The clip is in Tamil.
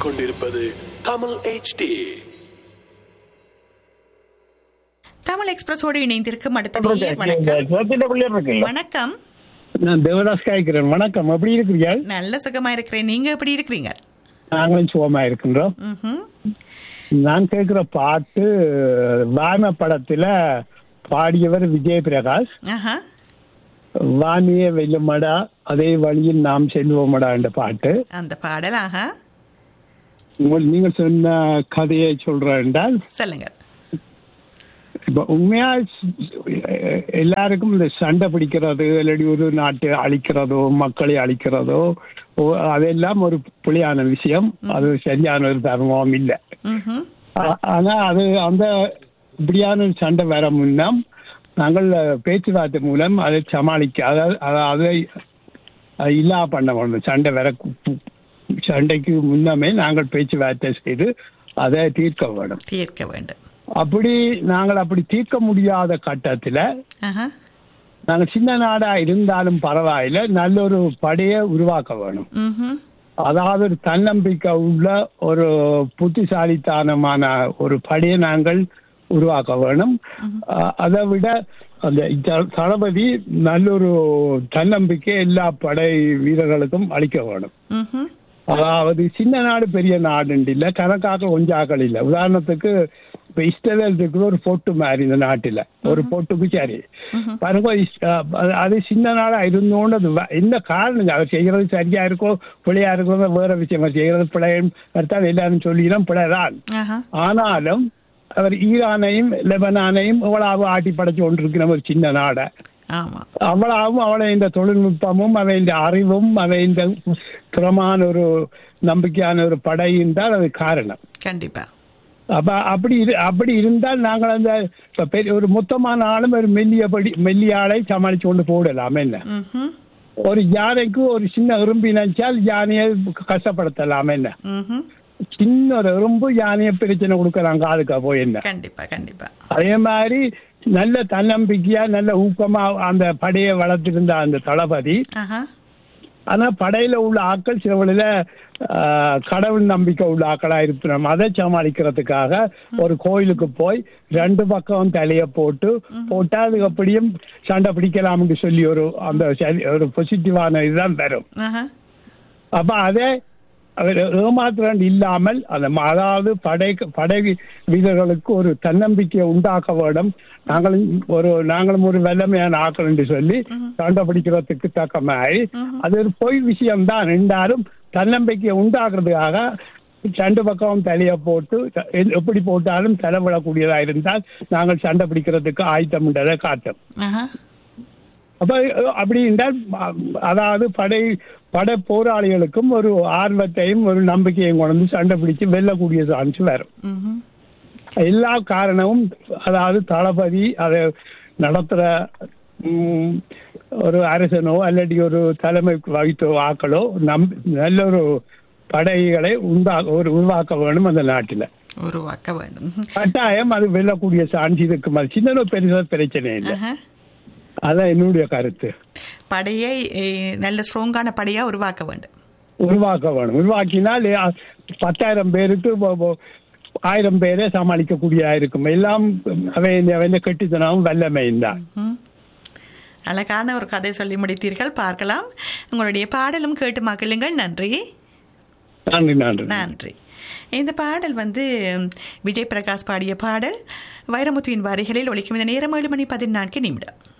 கேட்டுக்கொண்டிருப்பது தமிழ் HD தமிழ் எக்ஸ்பிரஸோடு இணைந்திருக்கும் அடுத்த நேயர் வணக்கம் சோத்திட்ட பிள்ளையர் இருக்குல்ல வணக்கம் நான் தேவதாஸ் காய்க்கிறேன் வணக்கம் எப்படி இருக்கிறீர்கள் நல்ல சுகமா இருக்கிறேன் நீங்க எப்படி இருக்கிறீங்க நாங்களும் சுகமா இருக்கின்றோம் ம்ஹும். நான் கேட்கிற பாட்டு வான படத்துல பாடியவர் விஜய் பிரகாஷ் ஆஹா வானிய வெல்லுமடா அதே வழியில் நாம் செல்வோமடா என்ற பாட்டு அந்த பாடல் ஆஹா உங்கள் நீங்கள் சொன்ன கதையை சொல்றேன் என்றால் சொல்லுங்க இப்ப உண்மையா ஸ்- எல்லாருக்கும் இந்த சண்டை பிடிக்கிறது இல்லாட்டி ஒரு நாட்டை அழிக்கிறதோ மக்களை அழிக்கிறதோ ஓ- அதெல்லாம் ஒரு புலியான விஷயம் அது சரியான ஒரு தர்மம் இல்லை ம்ஹும். ஆ- ஆனா அது அந்த இப்படியான ஒரு சண்டை வர முன்னம் நாங்கள் பேச்சுவார்த்தை மூலம் அதை சமாளிக்க அதாவது அத- அதை அதை இல்லா பண்ண வேணும் சண்டை வர கு- சண்டைக்கு முன்னமே நாங்கள் பேச்சுவார்த்தை செய்து அதை தீர்க்க வேணும் தீர்க்க வேண்டும் அப்படி நாங்கள் அப்படி தீர்க்க முடியாத கட்டத்துல ஆஹா நாங்கள் சின்ன நாடா இருந்தாலும் பரவாயில்ல நல்ல ஒரு படையை உருவாக்க வேணும் ம்ஹும். அதாவது ஒரு தன்னம்பிக்கை உள்ள ஒரு புத்திசாலித்தனமான ஒரு படையை நாங்கள் உருவாக்க வேணும் அ- அதை விட அந்த த- தளபதி நல்ல ஒரு தன்னம்பிக்கை எல்லா படை வீரர்களுக்கும் அளிக்க வேணும் ம்ஹும். அதாவது சின்ன நாடு பெரிய நாடுன்னு இல்ல கணக்காக கொஞ்சாக்கள் இல்ல உதாரணத்துக்கு இப்ப இஸ்ரேல் இருக்கிற ஒரு பொட்டு மாதிரி இந்த நாட்டுல ஒரு பொட்டுக்கு சரி பாருங்க இஸ்- அஹ் அது- அது சின்ன நாடா இருந்தோன்னு அது வ- என்ன காரணம் அவர் செய்யறது சரியா இருக்கோ பிழையா இருக்கோ வேற விஷயம் அவர் செய்யறது பிழையும் எடுத்தால் எல்லாரும் சொல்லிடும் பிழைதான் ஆஹா ஆனாலும் அவர் ஈரானையும் லெபனானையும் எவ்வளவு ஆட்டி படைச்சு கொண்டிருக்கிற ஒரு சின்ன நாடை ஆமா அவ்வளவும் அவளை இந்த தொழில்நுட்பமும் அவை இந்த அறிவும் அவை இந்த திறமான ஒரு நம்பிக்கையான ஒரு படையும் தான் அது காரணம் கண்டிப்பா அப்ப அப்படி இரு- அப்படி இருந்தால் நாங்கள் அந்த இப்ப பெரிய ஒரு மொத்தமான ஆளும் ஒரு மெல்லியபடி மெல்லிய ஆளை சமாளிச்சு கொண்டு போடலாம் என்ன ம்ஹும். ஒரு யானைக்கு ஒரு சின்ன எறும்பு நினைச்சால் யானையை கஷ்டப்படுத்தலாம் என்ன ம்ஹும். சின்ன ஒரு எறும்பு யானையை பிரச்சனை கொடுக்கலாம் காதுக்கா போய் என்ன கண்டிப்பா கண்டிப்பா அதே மாதிரி நல்ல தன்னம்பிக்கையா நல்ல ஊக்கமா அந்த படையை வளர்த்திருந்த அந்த தளபதி ஆஹா ஆனா படையில உள்ள ஆட்கள் சிலவழில கடவுள் நம்பிக்கை உள்ள ஆக்களா இருக்கிறோம் அதை சமாளிக்கிறதுக்காக ஒரு கோயிலுக்கு போய் ரெண்டு பக்கம் தலைய போட்டு போட்டா அது எப்படியும் சண்டை பிடிக்கலாம்னு சொல்லி ஒரு அந்த சரி- ஒரு பாசிட்டிவான இதுதான் வரும் ஆஹா அப்ப அதே அவர் ஏமாத்திரன் இல்லாமல் அந்த ம- அதாவது படை படை வீரர்களுக்கு ஒரு தன்னம்பிக்கையை உண்டாக்க வேண்டும் நாங்களும் ஒரு நாங்களும் ஒரு வல்லமையான ஆக்கள் என்று சொல்லி சண்டை பிடிக்கிறதுக்கு தக்க மாதிரி அது ஒரு பொய் விஷயம்தான் இருந்தாலும் தன்னம்பிக்கையை உண்டாக்குறதுக்காக ரெண்டு பக்கம் தலைய போட்டு எ- எப்படி போட்டாலும் தலைவிடக்கூடியதா இருந்தால் நாங்கள் சண்டை பிடிக்கிறதுக்கு ஆயத்தம்ன்றதை காட்டும் ஆஹா அப்ப அஹ், அப்படி என்றால் அஹ், அதாவது படை படை போராளிகளுக்கும் ஒரு ஆர்வத்தையும் ஒரு நம்பிக்கையும் கொண்டு வந்து சண்டை பிடிச்சு வெல்லக்கூடிய சான்ஸ் வரும் ம்ஹும். எல்லா காரணமும் அதாவது தளபதி அதை நடத்துற ம், ஒரு அரசனோ அல்லது ஒரு தலைமை வகித்தோ ஆக்களோ நம் நல்ல ஒரு படைகளை உண்டா ஒரு உருவாக்க வேணும் அந்த நாட்டில் உருவாக்க வேண்டும் ம்ஹும். கட்டாயம் அது வெல்லக்கூடிய சான்ஸ் இருக்கு அது சின்ன பெருசா பிரச்சனை இல்லை ஆஹா. அதான் என்னுடைய கருத்து படையை eh, நல்ல ஸ்ட்ராங்கான படையா உருவாக்க வேண்டும் உருவாக்க வேணும் உருவாக்கினால் அ, பத்தாயிரம் பேருக்கு ஒ- ஒ- ஆயிரம் பேரை சமாளிக்கக்கூடியதா இருக்கும் எல்லாம் அவை அவன் கெட்டித்தனமும் வல்லமையும் தான் ம். அழகான ஒரு கதை சொல்லி முடித்தீர்கள் பார்க்கலாம் உங்களுடைய பாடலும் கேட்டு மக்களுங்கள் நன்றி நன்றி நன்றி நன்றி இந்த பாடல் வந்து ம், விஜய் பிரகாஷ் பாடிய பாடல் வைரமுத்துவின் வரிகளில் ஒலிக்கும் இந்த நேரம் ஏழு மணி பதினான்கு நிமிடம்